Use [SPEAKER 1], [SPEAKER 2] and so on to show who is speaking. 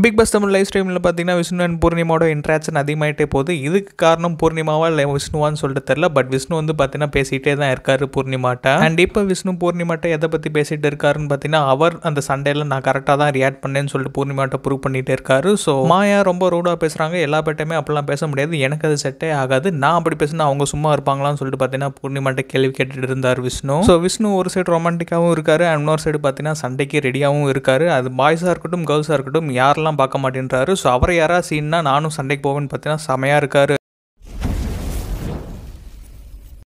[SPEAKER 1] big Boss Tamil live ஸ்ட்ரீமில் பார்த்தீங்கன்னா Vishnu and பூர்ணிமாவோட interaction அதிகமாயிட்டே போகுது இதுக்கு காரணம் பூர்ணிமாவா இல்லை விஷ்ணுவான்னு சொல்லிட்டு தெரில பட் விஷ்ணு வந்து பார்த்தீங்கன்னா பேசிகிட்டே தான் இருக்காரு பூர்ணிமாட்ட அண்ட் இப்போ விஷ்ணு பூர்ணிமாட்ட எதை பற்றி பேசிட்டு இருக்காருன்னு பார்த்தீங்கன்னா அவர் அந்த சண்டையில் நான் கரெக்டாக தான் ரியாக்ட் பண்ணேன்னு சொல்லிட்டு பூர்ணிமாட்ட ப்ரூவ் பண்ணிட்டே இருக்காரு ஸோ மாயா ரொம்ப ரூடாக பேசுகிறாங்க எல்லா பேட்டையுமே அப்படிலாம் பேச முடியாது எனக்கு அது செட்டே ஆகாது நான் அப்படி பேசினா அவங்க சும்மா இருப்பாங்களான்னு சொல்லிட்டு பார்த்தீங்கன்னா பூர்ணிமாட்ட கேள்வி கேட்டுட்டு இருந்தார் விஷ்ணு ஸோ விஷ்ணு ஒரு சைடு ரொமான்டிக்காகவும் இருக்காரு அண்ட் இன்னொரு சைடு பார்த்தீங்கன்னா சண்டைக்கு ரெடியாகவும் இருக்காரு அது பாய்ஸாக இருக்கட்டும் கேர்ள்ஸாக இருக்கட்டும் யாரெல்லாம் பார்க்க மாட்டேன்றாரு ஸோ அவரை யாராவது சீன்னா நானும் சண்டைக்கு போவேன்னு பார்த்தீங்கன்னா செமையாக இருக்காரு